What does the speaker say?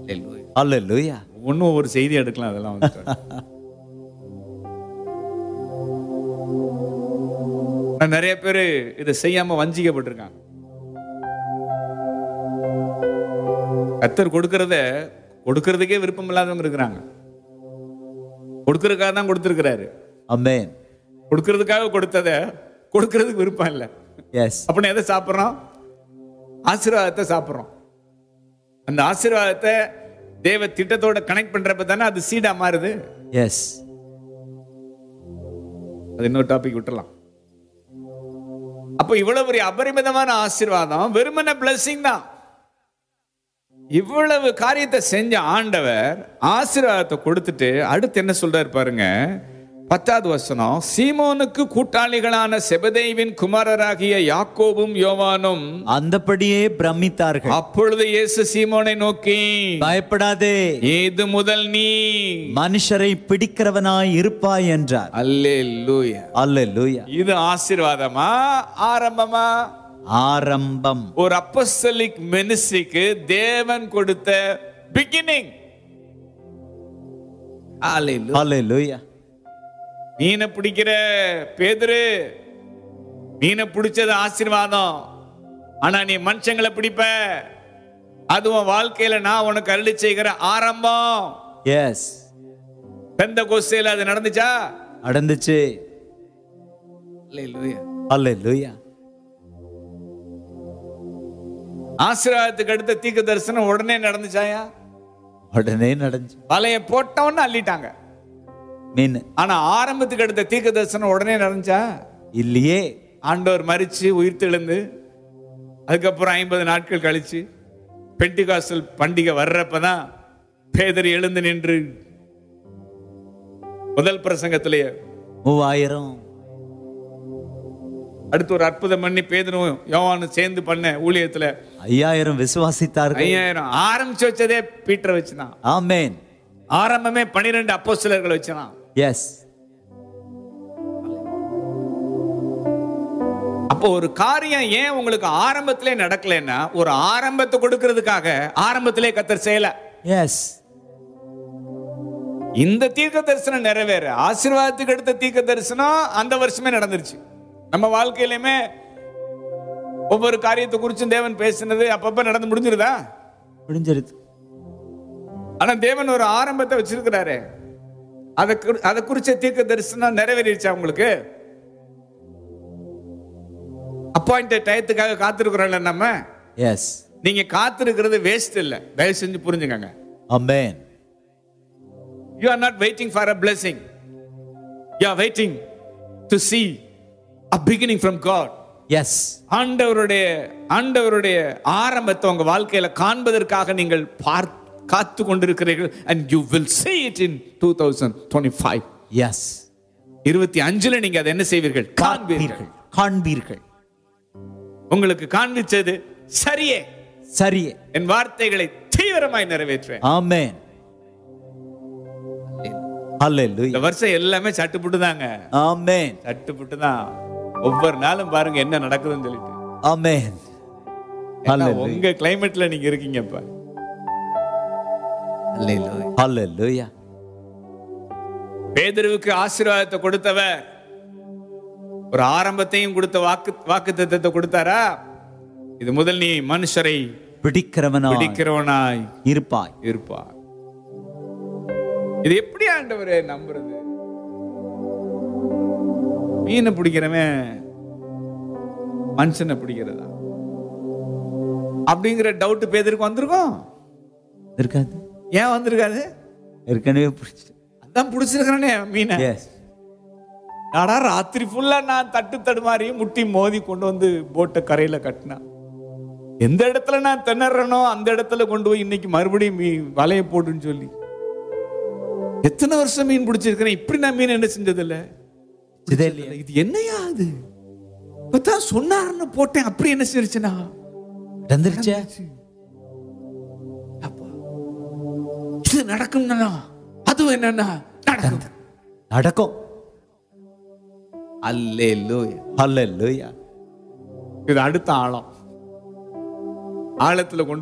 Hallelujah. ஒன்றும் ஒரு செய்தி எடுக்கலாம் அதெல்லாம் வந்து ஆனா நிறைய பேர் இதை செய்யாம வஞ்சிக்கப்பட்டிருக்காங்க கத்தர் கொடுக்கறத கொடுக்கறதுக்கே விருப்பம் இல்லாதவங்க இருக்கிறாங்க கொடுக்கறதுக்காக தான் கொடுத்துருக்கிறாரு Amen. கொடுக்கறதுக்காக கொடுத்தத கொடுக்கறதுக்கு விருப்பம் இல்லை Yes. அப்படின்னு எதை சாப்பிட்றோம் ஆசீர்வாதத்தை சாப்பிட்றோம் அந்த ஆசீர்வாதத்தை தேவ திட்டத்தோட கனெக்ட் பண்றப்ப தானே அது சீடா மாறுது Yes. அது இன்னொரு டாபிக் விட்டுறலாம் அப்போ இவ்வளவு பெரிய அபரிமிதமான ஆசீர்வாதம் வெறுமன blessing தான் இவ்வளவு காரியத்தை செஞ்ச ஆண்டவர் ஆசீர்வாதத்தை கொடுத்துட்டு அடுத்து என்ன சொல்றாரு பாருங்க பத்தாவது வசனம் சீமோனுக்கு கூட்டாளிகளான செபதேவின் குமாரராகிய யாக்கோபும் யோவானும் அந்தபடியே பிரமித்தார்கள் அப்பொழுது இயேசு சீமோனை நோக்கி பயப்படாதே ஏது முதல் நீ மனுஷரை பிடிக்கிறவனாய் இருப்பாய் என்றார் அல்லேலூயா அல்லேலூயா இது ஆசீர்வாதமா ஆரம்பமா ஆரம்பம் ஒரு அப்போஸ்தலிக் மினிஸ்ட்ரிக்கு தேவன் கொடுத்த பிகினிங் அல்லேலூயா மீனை பிடிக்கிற பேதுரு மீனை பிடிச்சது ஆசீர்வாதம் ஆனா நீ மனுஷங்களை பிடிப்ப அதுவும் வாழ்க்கையில நான் உனக்கு அருளி செய்கிற ஆரம்பம் எஸ் பெந்த கோஸ்தையில அது நடந்துச்சா நடந்துச்சு அல்லேலூயா. அல்லேலூயா ஆசீர்வாதத்துக்கு அடுத்த தீர்க்க தரிசனம் உடனே நடந்துச்சாயா உடனே நடந்துச்சு வலைய போட்டவன்னு அள்ளிட்டாங்க மீன் ஆனா ஆரம்பத்துக்கு அடுத்த தீர்க்க தரிசனம் உடனே நடந்துச்சா இல்லையே ஆண்டவர் மரிச்சு உயிர் தெழுந்து அதுக்கப்புறம் ஐம்பது நாட்கள் கழிச்சு பெண்டிகாசல் பண்டிகை வர்றப்பதான் பேதர் எழுந்து நின்று முதல் பிரசங்கத்திலேயே மூவாயிரம் அடுத்து ஒரு அற்புதம் பண்ணி பேதரும் யோவானும் சேர்ந்து பண்ண ஊழியத்துல ஐயாயிரம் விசுவாசித்தார்கள் ஐயாயிரம் ஆரம்பிச்சு வச்சதே பீட்டரை வச்சுதான் ஆமேன் ஆரம்பமே பனிரெண்டு அப்போஸ்தலர்கள் வச்சுதான் எஸ் அப்போ ஒரு காரியம் ஏன் உங்களுக்கு ஆரம்பத்திலே நடக்கலைன்னா ஒரு ஆரம்பத்தை கொடுக்கிறதுக்காக ஆரம்பத்திலே கத்தர் செய்யல எஸ் இந்த தீர்க்க தரிசனம் நிறைவேற ஆசீர்வாதத்துக்கு அடுத்த தீர்க்க தரிசனம் அந்த வருஷமே நடந்துருச்சு நம்ம வாழ்க்கையிலுமே ஒவ்வொரு காரியத்தை குறிச்சும் தேவன் பேசினது அப்பப்ப நடந்து முடிஞ்சிருதா முடிஞ்சிருது ஆனா தேவன் ஒரு ஆரம்பத்தை வச்சிருக்கிறாரு அதை குறி- அதை குறிச்ச தீர்க்க தரிசனம் நிறைவேறிடுச்சா உங்களுக்கு அப்பாயிண்டட் டயத்துக்காக காத்திருக்கிறோம்ல நம்ம எஸ் நீங்க காத்திருக்கிறது வேஸ்ட் இல்ல தயவு செஞ்சு புரிஞ்சுக்கங்க amen you are not waiting for a blessing you are waiting to see a beginning from God yes ஆண்டவருடைய ஆண்டவருடைய ஆரம்பத்தை உங்க வாழ்க்கையில காண்பதற்காக நீங்கள் பார் காத்து கொண்டிருக்கிறீர்கள் and you will see it in 2025 yes இருபத்தி அஞ்சுல நீங்க அதை என்ன செய்வீர்கள் காண்பீர்கள் காண்பீர்கள் காண்பீர்கள் உங்களுக்கு காண்பிச்சது சரியே சரியே என் வார்த்தைகளை தீவிரமாய் நிறைவேற்றுவேன் ஆமேன் அல்லேலூயா இந்த வருஷம் எல்லாமே சட்டுப்புட்டு தாங்க ஆமேன் சட்டுப்புட்டு தான் ஒவ்வொரு நாளும் பாருங்க என்ன நடக்குதுன்னு சொல்லிட்டு ஆமேன் ஏன்னா அல்லேலூயா உங்க கிளைமேட்ல நீங்க இருக்கீங்க இப்ப அல்லேலூயா பேதருவுக்கு ஆசீர்வாதத்தை கொடுத்தவர் ஒரு ஆரம்பத்தையும் கொடுத்த வாக்கு வாக்கு தத்தத்தை கொடுத்தாரா இது முதல் நீ மனுஷரை பிடிக்கிறவனா பிடிக்கிறவனாய் இருப்பாய் இருப்பார் இது எப்படி ஆண்டவரே நம்புறது மீனை பிடிக்கிறவன் மனுஷனை பிடிக்கிறதா அப்படிங்கிற டவுட் பேதருக்கு வந்திருக்கும் இருக்காது ஏன் வந்திருக்காது ஏற்கனவே பிடிச்சி அதான் பிடிச்சிருக்கிறேனே மீனை எஸ் ஆனா ராத்திரி ஃபுல்லா நான் தட்டு தடுமாறி முட்டி மோதி கொண்டு வந்து போட்டை கரையில கட்டினா எந்த இடத்துல நான் திணறனோ அந்த இடத்துல கொண்டு போய் இன்னைக்கு மறுபடியும் மீ வலைய போடுன்னு சொல்லி எத்தனை வருஷம் மீன் பிடிச்சிருக்கிறேன் இப்படி நான் மீன் என்ன செஞ்சதில்ல இதே இல்லையா இது என்னையா அது இப்பதான் சொன்னாருன்னு போட்டேன் அப்படி என்ன செஞ்சுனா நடந்துருச்சே அப்பா இது நடக்கும்னா அதுவும் என்னன்னா நடக்கும் நடக்கும் அல்லேலூயா அல்லேலூயா இது அடுத்த ஆழம் ஆழத்துல கொண்டு